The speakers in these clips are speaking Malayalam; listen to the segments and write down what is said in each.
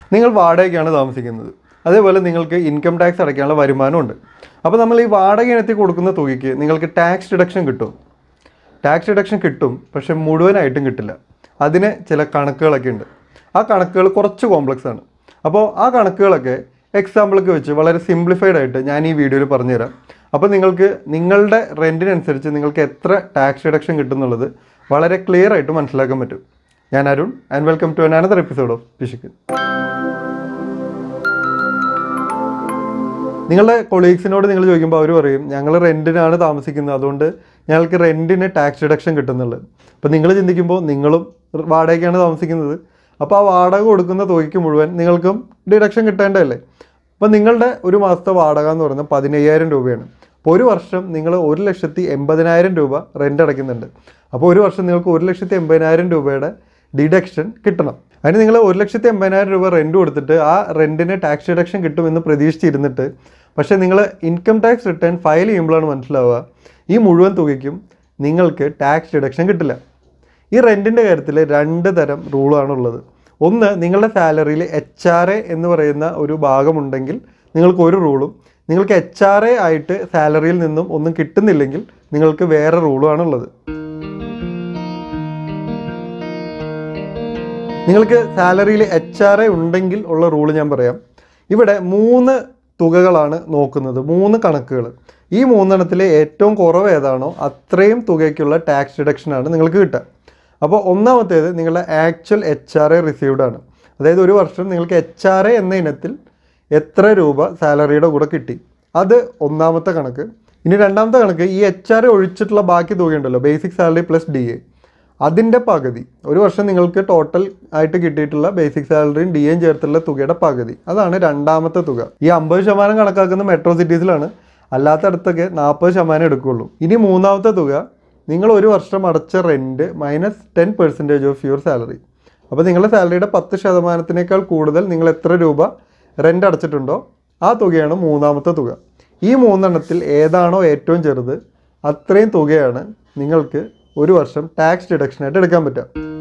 നിങ്ങൾ വാടകയ്ക്കാണ് താമസിക്കുന്നത് അതേപോലെ നിങ്ങൾക്ക് ഇൻകം ടാക്സ് അടയ്ക്കാനുള്ള വരുമാനമുണ്ട് അപ്പോൾ നമ്മൾ ഈ വാടക ഇനത്തിൽ കൊടുക്കുന്ന തുകയ്ക്ക് നിങ്ങൾക്ക് ടാക്സ് ഡിഡക്ഷൻ കിട്ടും ടാക്സ് ഡിഡക്ഷൻ കിട്ടും പക്ഷെ മുഴുവനായിട്ടും കിട്ടില്ല അതിന് ചില കണക്കുകളൊക്കെ ഉണ്ട് ആ കണക്കുകൾ കുറച്ച് കോംപ്ലക്സ് ആണ് അപ്പോൾ ആ കണക്കുകളൊക്കെ എക്സാമ്പിളൊക്കെ വെച്ച് വളരെ സിംപ്ലിഫൈഡ് ആയിട്ട് ഞാൻ ഈ വീഡിയോയിൽ പറഞ്ഞുതരാം അപ്പോൾ നിങ്ങൾക്ക് നിങ്ങളുടെ റെൻറ്റിനനുസരിച്ച് നിങ്ങൾക്ക് എത്ര ടാക്സ് ഡിഡക്ഷൻ കിട്ടുന്നുള്ളത് വളരെ ക്ലിയർ ആയിട്ട് മനസ്സിലാക്കാൻ പറ്റും ഞാൻ Arun and welcome to another episode of പിശുക്ക് നിങ്ങളുടെ കൊളീഗ്സിനോട് നിങ്ങൾ ചോദിക്കുമ്പോൾ അവർ പറയും ഞങ്ങൾ റെൻറ്റിനാണ് താമസിക്കുന്നത് അതുകൊണ്ട് ഞങ്ങൾക്ക് റെൻറ്റിന് ടാക്സ് ഡിഡക്ഷൻ കിട്ടുന്നുള്ളത് അപ്പോൾ നിങ്ങൾ ചിന്തിക്കുമ്പോൾ നിങ്ങളും വാടകയ്ക്കാണ് താമസിക്കുന്നത് അപ്പോൾ ആ വാടക കൊടുക്കുന്ന തുകയ്ക്ക് മുഴുവൻ നിങ്ങൾക്കും ഡിഡക്ഷൻ കിട്ടേണ്ടതല്ലേ അപ്പോൾ നിങ്ങളുടെ ഒരു മാസത്തെ വാടക എന്ന് പറയുന്നത് പതിനയ്യായിരം രൂപയാണ് അപ്പോൾ ഒരു വർഷം നിങ്ങൾ ഒരു ലക്ഷത്തി എൺപതിനായിരം രൂപ റെൻ്റ് അടയ്ക്കുന്നുണ്ട് അപ്പോൾ ഒരു വർഷം നിങ്ങൾക്ക് ഒരു ലക്ഷത്തി എൺപതിനായിരം രൂപയുടെ ഡിഡക്ഷൻ കിട്ടണം അതിന് നിങ്ങൾ ഒരു ലക്ഷത്തി എൺപതിനായിരം രൂപ റെൻറ്റ് കൊടുത്തിട്ട് ആ റെൻറ്റിന് ടാക്സ് ഡിഡക്ഷൻ കിട്ടുമെന്ന് പ്രതീക്ഷിച്ചിരുന്നിട്ട് പക്ഷേ നിങ്ങൾ ഇൻകം ടാക്സ് റിട്ടേൺ ഫയൽ ചെയ്യുമ്പോഴാണ് മനസ്സിലാവുക ഈ മുഴുവൻ തുകയ്ക്കും നിങ്ങൾക്ക് ടാക്സ് ഡിഡക്ഷൻ കിട്ടില്ല ഈ റെൻറ്റിൻ്റെ കാര്യത്തിൽ രണ്ട് തരം റൂളാണ് ഉള്ളത് ഒന്ന് നിങ്ങളുടെ സാലറിയിൽ എച്ച് ആർ എ എന്ന് പറയുന്ന ഒരു ഭാഗമുണ്ടെങ്കിൽ നിങ്ങൾക്ക് ഒരു റൂളും നിങ്ങൾക്ക് എച്ച് ആർ എ ആയിട്ട് സാലറിയിൽ നിന്നും ഒന്നും കിട്ടുന്നില്ലെങ്കിൽ നിങ്ങൾക്ക് വേറെ റൂളുമാണ് ഉള്ളത് നിങ്ങൾക്ക് സാലറിയിൽ എച്ച് ആർ എ ഉണ്ടെങ്കിൽ ഉള്ള റൂള് ഞാൻ പറയാം ഇവിടെ മൂന്ന് തുകകളാണ് നോക്കുന്നത് മൂന്ന് കണക്കുകൾ ഈ മൂന്നെണ്ണത്തിൽ ഏറ്റവും കുറവ് ഏതാണോ അത്രയും തുകയ്ക്കുള്ള ടാക്സ് ഡിഡക്ഷനാണ് നിങ്ങൾക്ക് കിട്ടുക അപ്പോൾ ഒന്നാമത്തേത് നിങ്ങളുടെ actual H R A received ആണ് അതായത് ഒരു വർഷം നിങ്ങൾക്ക് എച്ച് ആർ എ എന്ന ഇനത്തിൽ എത്ര രൂപ സാലറിയുടെ കൂടെ കിട്ടി അത് ഒന്നാമത്തെ കണക്ക് ഇനി രണ്ടാമത്തെ കണക്ക് ഈ എച്ച് ആർ എ ഒഴിച്ചിട്ടുള്ള ബാക്കി തുകയുണ്ടല്ലോ basic salary plus D A അതിൻ്റെ പകുതി ഒരു വർഷം നിങ്ങൾക്ക് ടോട്ടൽ ആയിട്ട് കിട്ടിയിട്ടുള്ള ബേസിക് സാലറിയും ഡി എയും ചേർത്തുള്ള തുകയുടെ പകുതി അതാണ് രണ്ടാമത്തെ തുക ഈ അമ്പത് ശതമാനം കണക്കാക്കുന്ന മെട്രോ സിറ്റീസിലാണ് അല്ലാത്തടത്തൊക്കെ നാൽപ്പത് ശതമാനം എടുക്കുകയുള്ളൂ ഇനി മൂന്നാമത്തെ തുക നിങ്ങൾ ഒരു വർഷം അടച്ച rent minus ten percentage of your salary അപ്പോൾ നിങ്ങളുടെ സാലറിയുടെ പത്ത് ശതമാനത്തിനേക്കാൾ കൂടുതൽ നിങ്ങൾ എത്ര രൂപ റെൻ്റ് അടച്ചിട്ടുണ്ടോ ആ തുകയാണ് മൂന്നാമത്തെ തുക ഈ മൂന്നെണ്ണത്തിൽ ഏതാണോ ഏറ്റവും ചെറുത് അത്രയും തുകയാണ് നിങ്ങൾക്ക് ഒരു വർഷം ടാക്സ് ഡിഡക്ഷനായിട്ട് എടുക്കാൻ പറ്റുക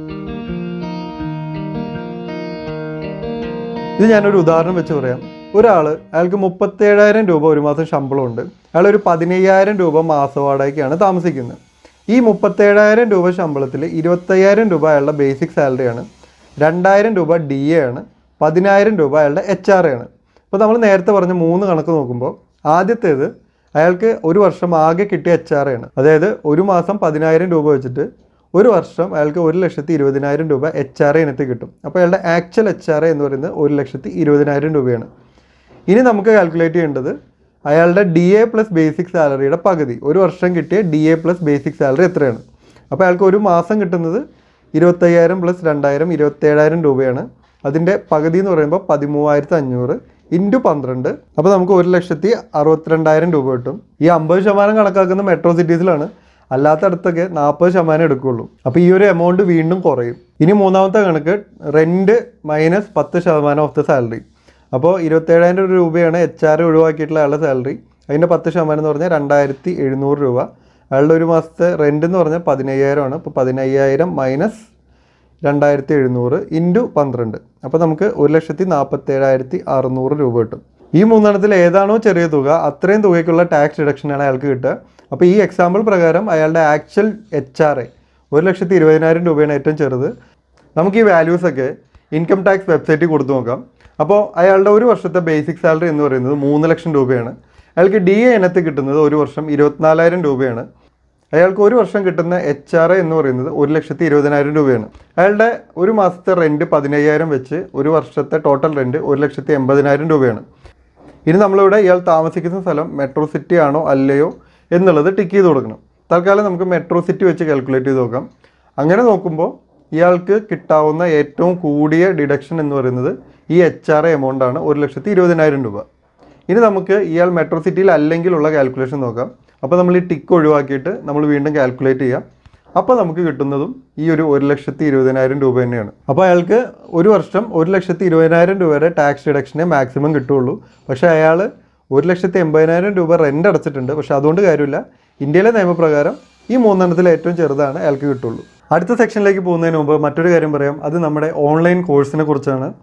ഇത് ഞാനൊരു ഉദാഹരണം വെച്ച് പറയാം ഒരാൾ അയാൾക്ക് മുപ്പത്തേഴായിരം രൂപ ഒരു മാസം ശമ്പളമുണ്ട് അയാൾ ഒരു പതിനയ്യായിരം രൂപ മാസവാടകയ്ക്കാണ് താമസിക്കുന്നത് ഈ മുപ്പത്തേഴായിരം രൂപ ശമ്പളത്തിൽ ഇരുപത്തയ്യായിരം രൂപ അയാളുടെ ബേസിക് സാലറിയാണ് രണ്ടായിരം രൂപ ഡി എ ആണ് പതിനായിരം രൂപ അയാളുടെ എച്ച് ആർ ആണ് അപ്പോൾ നമ്മൾ നേരത്തെ പറഞ്ഞ മൂന്ന് കണക്ക് നോക്കുമ്പോൾ ആദ്യത്തേത് അയാൾക്ക് ഒരു വർഷം ആകെ കിട്ടിയ എച്ച് ആർ ആണ് അതായത് ഒരു മാസം പതിനായിരം രൂപ വെച്ചിട്ട് ഒരു വർഷം അയാൾക്ക് ഒരു ലക്ഷത്തി ഇരുപതിനായിരം രൂപ എച്ച് ആർ ഇനത്തിൽ കിട്ടും അപ്പോൾ അയാളുടെ ആക്ച്വൽ എച്ച് ആർ എന്ന് പറയുന്നത് ഒരു ലക്ഷത്തി ഇരുപതിനായിരം രൂപയാണ് ഇനി നമുക്ക് കാൽക്കുലേറ്റ് ചെയ്യേണ്ടത് അയാളുടെ ഡി എ പ്ലസ് ബേസിക് സാലറിയുടെ പകുതി ഒരു വർഷം കിട്ടിയ D A plus basic salary എത്രയാണ് അപ്പോൾ അയാൾക്ക് ഒരു മാസം കിട്ടുന്നത് ഇരുപത്തയ്യായിരം പ്ലസ് രണ്ടായിരം ഇരുപത്തേഴായിരം രൂപയാണ് അതിൻ്റെ പകുതി എന്ന് പറയുമ്പോൾ പതിമൂവായിരത്തി അഞ്ഞൂറ് ഇൻറ്റു പന്ത്രണ്ട് അപ്പോൾ നമുക്ക് ഒരു ലക്ഷത്തി അറുപത്തിരണ്ടായിരം രൂപ കിട്ടും ഈ അമ്പത് ശതമാനം കണക്കാക്കുന്ന മെട്രോ സിറ്റീസിലാണ് അല്ലാത്തടത്തൊക്കെ നാൽപ്പത് ശതമാനം എടുക്കുകയുള്ളൂ അപ്പോൾ ഈ ഒരു എമൗണ്ട് വീണ്ടും കുറയും ഇനി മൂന്നാമത്തെ കണക്ക് റെൻറ്റ് മൈനസ് പത്ത് ശതമാനം ഓഫ് ദ സാലറി അപ്പോൾ ഇരുപത്തേഴായിരം രൂപയാണ് എച്ച് ആർ ഒഴിവാക്കിയിട്ടുള്ള അയാളുടെ സാലറി അതിൻ്റെ പത്ത് ശതമാനം എന്ന് പറഞ്ഞാൽ രണ്ടായിരത്തി എഴുന്നൂറ് രൂപ അയാളുടെ ഒരു മാസത്തെ റെൻ്റ് എന്ന് പറഞ്ഞാൽ പതിനയ്യായിരമാണ് അപ്പോൾ പതിനയ്യായിരം മൈനസ് രണ്ടായിരത്തി എഴുന്നൂറ് ഇൻറ്റു പന്ത്രണ്ട് അപ്പോൾ നമുക്ക് ഒരു ലക്ഷത്തി നാൽപ്പത്തേഴായിരത്തി അറുന്നൂറ് രൂപ കിട്ടും ഈ മൂന്നെണ്ണത്തിൽ ഏതാണോ ചെറിയ തുക അത്രയും തുകയ്ക്കുള്ള ടാക്സ് ഡിഡക്ഷനാണ് അയാൾക്ക് കിട്ടുക അപ്പോൾ ഈ എക്സാമ്പിൾ പ്രകാരം അയാളുടെ ആക്ച്വൽ എച്ച് ആർ എ ഒരു ലക്ഷത്തി ഇരുപതിനായിരം രൂപയാണ് ഏറ്റവും ചെറുത് നമുക്ക് ഈ വാല്യൂസ് ഒക്കെ ഇൻകം ടാക്സ് വെബ്സൈറ്റിൽ കൊടുത്തു നോക്കാം അപ്പോൾ അയാളുടെ ഒരു വർഷത്തെ ബേസിക് സാലറി എന്ന് പറയുന്നത് മൂന്ന് ലക്ഷം രൂപയാണ് അയാൾക്ക് ഡി എ ഇനത്തിൽ കിട്ടുന്നത് ഒരു വർഷം ഇരുപത്തിനാലായിരം രൂപയാണ് അയാൾക്ക് ഒരു വർഷം കിട്ടുന്ന എച്ച് ആർ എന്ന് പറയുന്നത് ഒരു ലക്ഷത്തി ഇരുപതിനായിരം രൂപയാണ് അയാളുടെ ഒരു മാസത്തെ റെൻറ്റ് പതിനയ്യായിരം വെച്ച് ഒരു വർഷത്തെ ടോട്ടൽ റെൻറ്റ് ഒരു ലക്ഷത്തി എൺപതിനായിരം രൂപയാണ് ഇനി നമ്മളിവിടെ ഇയാൾ താമസിക്കുന്ന സ്ഥലം മെട്രോ സിറ്റി ആണോ അല്ലയോ എന്നുള്ളത് ടിക്ക് ചെയ്ത് കൊടുക്കണം തൽക്കാലം നമുക്ക് മെട്രോ സിറ്റി വെച്ച് കാൽക്കുലേറ്റ് ചെയ്ത് നോക്കാം അങ്ങനെ നോക്കുമ്പോൾ ഇയാൾക്ക് കിട്ടാവുന്ന ഏറ്റവും കൂടിയ ഡിഡക്ഷൻ എന്ന് പറയുന്നത് ഈ എച്ച് ആർ എമൗണ്ട് ആണ് ഒരു ലക്ഷത്തി ഇരുപതിനായിരം രൂപ ഇനി നമുക്ക് ഇയാൾ മെട്രോ സിറ്റിയിൽ അല്ലെങ്കിലുള്ള കാൽക്കുലേഷൻ നോക്കാം അപ്പോൾ നമ്മൾ ഈ ടിക്ക് ഒഴിവാക്കിയിട്ട് നമ്മൾ വീണ്ടും കാൽക്കുലേറ്റ് ചെയ്യാം അപ്പോൾ നമുക്ക് കിട്ടുന്നതും ഈ ഒരു ഒരു ലക്ഷത്തി ഇരുപതിനായിരം രൂപ തന്നെയാണ് അപ്പോൾ അയാൾക്ക് ഒരു വർഷം ഒരു ലക്ഷത്തി ഇരുപതിനായിരം രൂപയുടെ ടാക്സ് ഡിഡക്ഷനെ മാക്സിമം കിട്ടുള്ളൂ പക്ഷേ അയാൾ ഒരു ലക്ഷത്തി എൺപതിനായിരം രൂപ റെൻ്റ് അടച്ചിട്ടുണ്ട് പക്ഷേ അതുകൊണ്ട് കാര്യമില്ല ഇന്ത്യയിലെ നിയമപ്രകാരം ഈ മൂന്നെണ്ണത്തിൽ ഏറ്റവും ചെറുതാണ് അയാൾക്ക് കിട്ടുള്ളൂ അടുത്ത സെക്ഷനിലേക്ക് പോകുന്നതിന് മുമ്പ് മറ്റൊരു കാര്യം പറയാം അത് നമ്മുടെ ഓൺലൈൻ കോഴ്സിനെ കുറിച്ചാണ്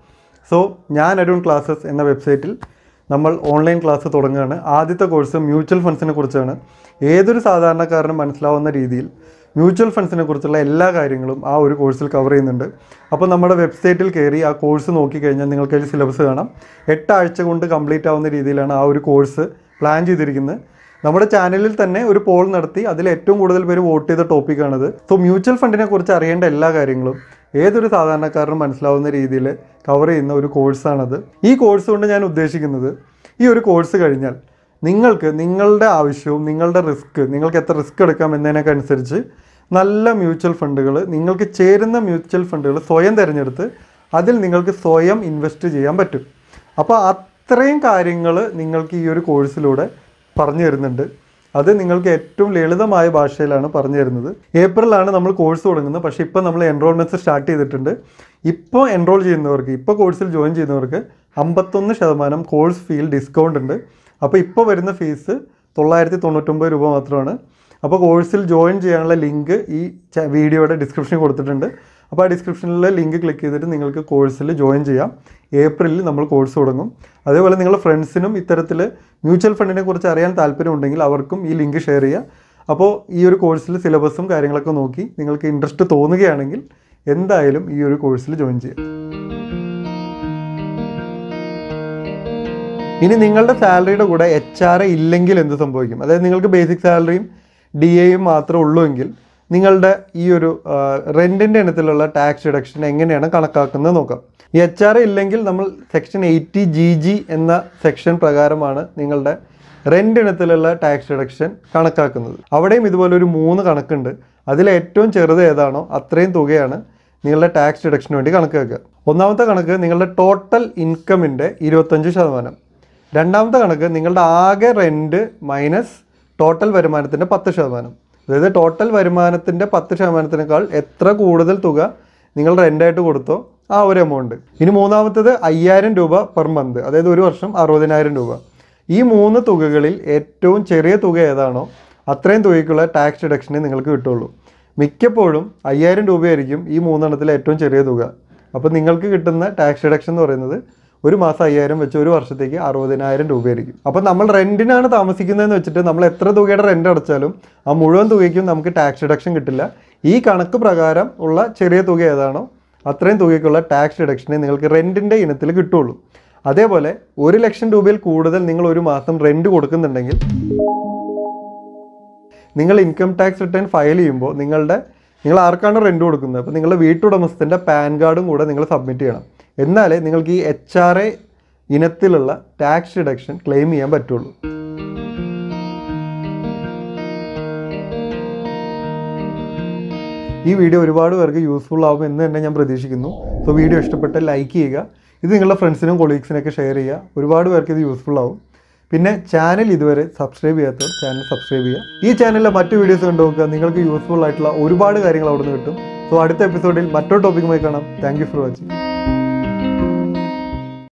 സോ ഞാൻ അരുൺ ക്ലാസ്സസ് എന്ന വെബ്സൈറ്റിൽ നമ്മൾ ഓൺലൈൻ ക്ലാസ് തുടങ്ങുകയാണ് ആദ്യത്തെ കോഴ്സ് മ്യൂച്വൽ ഫണ്ട്സിനെ കുറിച്ചാണ് ഏതൊരു സാധാരണക്കാരനും മനസ്സിലാവുന്ന രീതിയിൽ മ്യൂച്വൽ ഫണ്ട്സിനെ കുറിച്ചുള്ള എല്ലാ കാര്യങ്ങളും ആ ഒരു കോഴ്സിൽ കവർ ചെയ്യുന്നുണ്ട് അപ്പോൾ നമ്മുടെ വെബ്സൈറ്റിൽ കയറി ആ കോഴ്സ് നോക്കിക്കഴിഞ്ഞാൽ നിങ്ങൾക്ക് അതിൽ സിലബസ് കാണാം എട്ടാഴ്ച കൊണ്ട് കംപ്ലീറ്റ് ആവുന്ന രീതിയിലാണ് ആ ഒരു കോഴ്സ് പ്ലാൻ ചെയ്തിരിക്കുന്നത് നമ്മുടെ ചാനലിൽ തന്നെ ഒരു പോൾ നടത്തി അതിൽ ഏറ്റവും കൂടുതൽ പേര് വോട്ട് ചെയ്ത ടോപ്പിക്കാണിത് സോ മ്യൂച്വൽ ഫണ്ടിനെ കുറിച്ച് അറിയേണ്ട എല്ലാ കാര്യങ്ങളും ഏതൊരു സാധാരണക്കാരനും മനസ്സിലാവുന്ന രീതിയിൽ കവർ ചെയ്യുന്ന ഒരു കോഴ്സാണത് ഈ കോഴ്സ് കൊണ്ട് ഞാൻ ഉദ്ദേശിക്കുന്നത് ഈ ഒരു കോഴ്സ് കഴിഞ്ഞാൽ നിങ്ങൾക്ക് നിങ്ങളുടെ ആവശ്യവും നിങ്ങളുടെ റിസ്ക് നിങ്ങൾക്ക് എത്ര റിസ്ക് എടുക്കാം എന്നതിനൊക്കെ അനുസരിച്ച് നല്ല മ്യൂച്വൽ ഫണ്ടുകൾ നിങ്ങൾക്ക് ചേരുന്ന മ്യൂച്വൽ ഫണ്ടുകൾ സ്വയം തിരഞ്ഞെടുത്ത് അതിൽ നിങ്ങൾക്ക് സ്വയം ഇൻവെസ്റ്റ് ചെയ്യാൻ പറ്റും അപ്പോൾ അത്രയും കാര്യങ്ങൾ നിങ്ങൾക്ക് ഈ ഒരു കോഴ്സിലൂടെ പറഞ്ഞു തരുന്നുണ്ട് അത് നിങ്ങൾക്ക് ഏറ്റവും ലളിതമായ ഭാഷയിലാണ് പറഞ്ഞു തരുന്നത് ഏപ്രിലാണ് നമ്മൾ കോഴ്സ് തുടങ്ങുന്നത് പക്ഷേ ഇപ്പോൾ നമ്മൾ എൻറോൾമെൻറ്റ്സ് സ്റ്റാർട്ട് ചെയ്തിട്ടുണ്ട് ഇപ്പോൾ എൻറോൾ ചെയ്യുന്നവർക്ക് ഇപ്പോൾ കോഴ്സിൽ ജോയിൻ ചെയ്യുന്നവർക്ക് അമ്പത്തൊന്ന് ശതമാനം കോഴ്സ് ഫീൽ ഡിസ്കൗണ്ട് ഉണ്ട് അപ്പോൾ ഇപ്പോൾ വരുന്ന ഫീസ് തൊള്ളായിരത്തി തൊണ്ണൂറ്റൊമ്പത് രൂപ മാത്രമാണ് അപ്പോൾ കോഴ്സിൽ ജോയിൻ ചെയ്യാനുള്ള ലിങ്ക് ഈ ച- വീഡിയോയുടെ ഡിസ്ക്രിപ്ഷനിൽ കൊടുത്തിട്ടുണ്ട് അപ്പോൾ ആ ഡിസ്ക്രിപ്ഷനിലെ ലിങ്ക് ക്ലിക്ക് ചെയ്തിട്ട് നിങ്ങൾക്ക് കോഴ്സിൽ ജോയിൻ ചെയ്യാം ഏപ്രിലിൽ നമ്മൾ കോഴ്സ് തുടങ്ങും അതേപോലെ നിങ്ങളുടെ ഫ്രണ്ട്സിനും ഇത്തരത്തിൽ മ്യൂച്വൽ ഫണ്ടിനെ കുറിച്ച് അറിയാൻ താല്പര്യമുണ്ടെങ്കിൽ അവർക്കും ഈ ലിങ്ക് ഷെയർ ചെയ്യുക അപ്പോൾ ഈ ഒരു കോഴ്സിൽ സിലബസും കാര്യങ്ങളൊക്കെ നോക്കി നിങ്ങൾക്ക് ഇൻട്രസ്റ്റ് തോന്നുകയാണെങ്കിൽ എന്തായാലും ഈ ഒരു കോഴ്സിൽ ജോയിൻ ചെയ്യാം ഇനി നിങ്ങളുടെ സാലറിയുടെ കൂടെ എച്ച് ആർ എ ഇല്ലെങ്കിൽ എന്ത് സംഭവിക്കും അതായത് നിങ്ങൾക്ക് ബേസിക് സാലറിയും ഡി എയും മാത്രമേ ഉള്ളൂ എങ്കിൽ നിങ്ങളുടെ ഈ ഒരു റെൻറ്റിൻ്റെ ഇനത്തിലുള്ള ടാക്സ് ഡിഡക്ഷൻ എങ്ങനെയാണ് കണക്കാക്കുന്നത് നോക്കാം ഈ എച്ച് ആർ എ ഇല്ലെങ്കിൽ നമ്മൾ സെക്ഷൻ എയ്റ്റി ജി ജി എന്ന സെക്ഷൻ പ്രകാരമാണ് നിങ്ങളുടെ റെൻ്റ് ഇനത്തിലുള്ള ടാക്സ് ഡിഡക്ഷൻ കണക്കാക്കുന്നത് അവിടെയും ഇതുപോലെ ഒരു മൂന്ന് കണക്കുണ്ട് അതിൽ ഏറ്റവും ചെറുത് ഏതാണോ അത്രയും തുകയാണ് നിങ്ങളുടെ ടാക്സ് ഡിഡക്ഷന് വേണ്ടി കണക്ക് വെക്കുക ഒന്നാമത്തെ കണക്ക് നിങ്ങളുടെ ടോട്ടൽ ഇൻകമിൻ്റെ ഇരുപത്തഞ്ച് ശതമാനം രണ്ടാമത്തെ കണക്ക് നിങ്ങളുടെ ആകെ റെൻറ്റ് മൈനസ് ടോട്ടൽ വരുമാനത്തിൻ്റെ പത്ത് ശതമാനം അതായത് ടോട്ടൽ വരുമാനത്തിൻ്റെ പത്ത് ശതമാനത്തിനേക്കാൾ എത്ര കൂടുതൽ തുക നിങ്ങൾ റെൻ്റായിട്ട് കൊടുത്തോ ആ ഒരു എമൗണ്ട് ഇനി മൂന്നാമത്തത് അയ്യായിരം രൂപ പെർ മന്ത് അതായത് ഒരു വർഷം അറുപതിനായിരം രൂപ ഈ മൂന്ന് തുകകളിൽ ഏറ്റവും ചെറിയ തുക ഏതാണോ അത്രയും തുകയ്ക്കുള്ള ടാക്സ് ഡിഡക്ഷനെ നിങ്ങൾക്ക് കിട്ടുള്ളൂ മിക്കപ്പോഴും അയ്യായിരം രൂപയായിരിക്കും ഈ മൂന്നെണ്ണത്തിൽ ഏറ്റവും ചെറിയ തുക അപ്പോൾ നിങ്ങൾക്ക് കിട്ടുന്ന ടാക്സ് ഡിഡക്ഷൻ എന്ന് പറയുന്നത് ഒരു മാസം അയ്യായിരം വെച്ച് ഒരു വർഷത്തേക്ക് അറുപതിനായിരം രൂപയായിരിക്കും അപ്പോൾ നമ്മൾ റെൻറ്റിനാണ് താമസിക്കുന്നതെന്ന് വെച്ചിട്ട് നമ്മൾ എത്ര തുകയുടെ റെൻ്റ് അടച്ചാലും ആ മുഴുവൻ തുകയ്ക്കും നമുക്ക് ടാക്സ് ഡിഡക്ഷൻ കിട്ടില്ല ഈ കണക്ക് പ്രകാരം ഉള്ള ചെറിയ തുക ഏതാണോ അത്രയും തുകയ്ക്കുള്ള ടാക്സ് ഡിഡക്ഷനെ നിങ്ങൾക്ക് റെൻറ്റിൻ്റെ ഇനത്തിൽ കിട്ടുള്ളൂ അതേപോലെ ഒരു ലക്ഷം രൂപയിൽ കൂടുതൽ നിങ്ങൾ ഒരു മാസം റെൻറ്റ് കൊടുക്കുന്നുണ്ടെങ്കിൽ നിങ്ങൾ ഇൻകം ടാക്സ് റിട്ടേൺ ഫയൽ ചെയ്യുമ്പോൾ നിങ്ങളുടെ നിങ്ങൾ ആർക്കാണ് റെൻറ്റ് കൊടുക്കുന്നത് അപ്പോൾ നിങ്ങളുടെ വീട്ടുടമസ്ഥൻ്റെ പാൻ കാർഡും കൂടെ നിങ്ങൾ സബ്മിറ്റ് ചെയ്യണം എന്നാലേ നിങ്ങൾക്ക് ഈ എച്ച് ആർ എ ഇനത്തിലുള്ള ടാക്സ് ഡിഡക്ഷൻ ക്ലെയിം ചെയ്യാൻ പറ്റുള്ളൂ ഈ വീഡിയോ ഒരുപാട് പേർക്ക് യൂസ്ഫുൾ ആവും എന്ന് തന്നെ ഞാൻ പ്രതീക്ഷിക്കുന്നു സോ വീഡിയോ ഇഷ്ടപ്പെട്ട് ലൈക്ക് ചെയ്യുക ഇത് നിങ്ങളുടെ ഫ്രണ്ട്സിനും കൊളീഗ്സിനൊക്കെ ഷെയർ ചെയ്യുക ഒരുപാട് പേർക്ക് ഇത് യൂസ്ഫുൾ ആവും പിന്നെ ചാനൽ ഇതുവരെ സബ്സ്ക്രൈബ് ചെയ്യാത്തവർ ചാനൽ സബ്സ്ക്രൈബ് ചെയ്യുക ഈ ചാനലിലെ മറ്റു വീഡിയോസ് കണ്ടു നോക്കുക നിങ്ങൾക്ക് യൂസ്ഫുൾ ആയിട്ടുള്ള ഒരുപാട് കാര്യങ്ങൾ അവിടെ നിന്ന് കിട്ടും സോ അടുത്ത എപ്പിസോഡിൽ മറ്റൊരു ടോപ്പിക്കുമായി കാണാം താങ്ക് യു ഫോർ വാച്ചിങ്